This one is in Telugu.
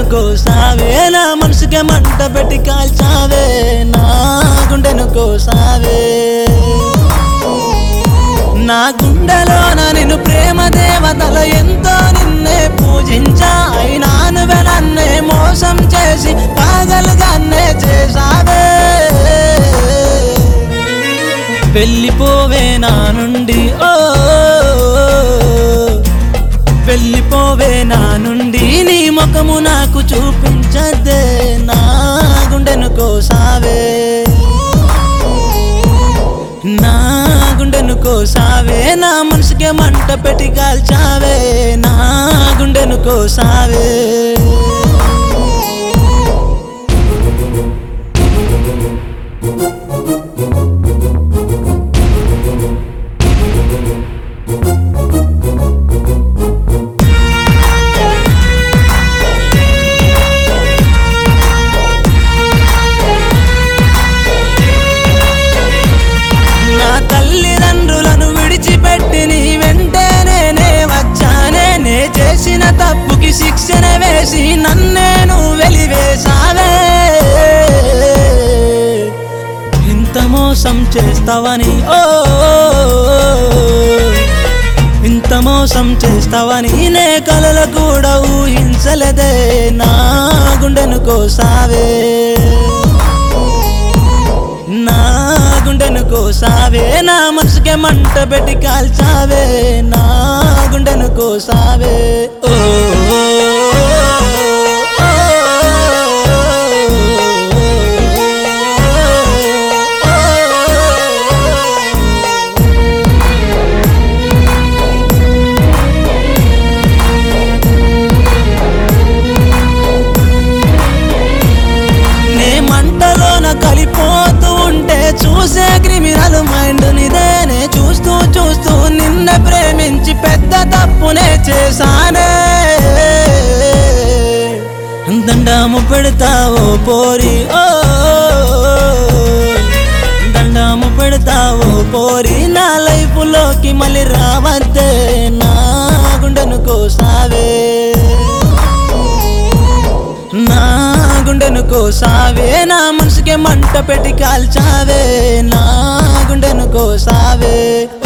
కోసావే నా మనసుకే మంట పెట్టి కాల్చావే నా గుండెను కోసావే నా గుండెలోన నేను ప్రేమ దేవతల ఎంతో నిన్నే పూజించా అయినా నువ్వే నన్నే మోసం చేసి పాగలుగానే చేసావే వెళ్ళిపోవే నా నుండి ఓ వెళ్ళిపోవే నా నుండి నీ ముఖము నాకు చూపించద్దే నా గుండెను కోసావే నా గుండెను కోసావే నా మనసుకే మంట పెట్టి కాల్చావే నా గుండెను కోసావే నా తల్లిదండ్రులను విడిచిపెట్టి నీ వెంటే నేనే వచ్చానే నే చేసిన తప్పుకి శిక్షణ వేసి నన్నే నువ్వు వెలివేశావే ఇంత మోసం చేస్తావని ఓ ఇంత మోసం చేస్తావని నే కలలు కూడా ఊహించలేదే నా గుండెను కోసావే నా గుండెను కోసావే నా మనసుకే మంట పెట్టి కాల్చావే నా గుండెను కోసావే ఓ ఓ, నే మంటలోన కలిపోతూ ఉంటే చూసే క్రిమినల్ మైండ్ నిదేనే చూస్తూ చూస్తూ నిన్న ప్రేమించి పెద్ద తప్పునే చేశానే దండము పెడతావో పోరి ఓ దండము పెడతావో పోరి నా లైఫ్ లోకి మళ్ళీ రావద్దే నా గుండెను కోసావే నా గుండెను కోసావే నా మనసుకే మంట పెట్టి కాల్చావే నా గుండెను కోసావే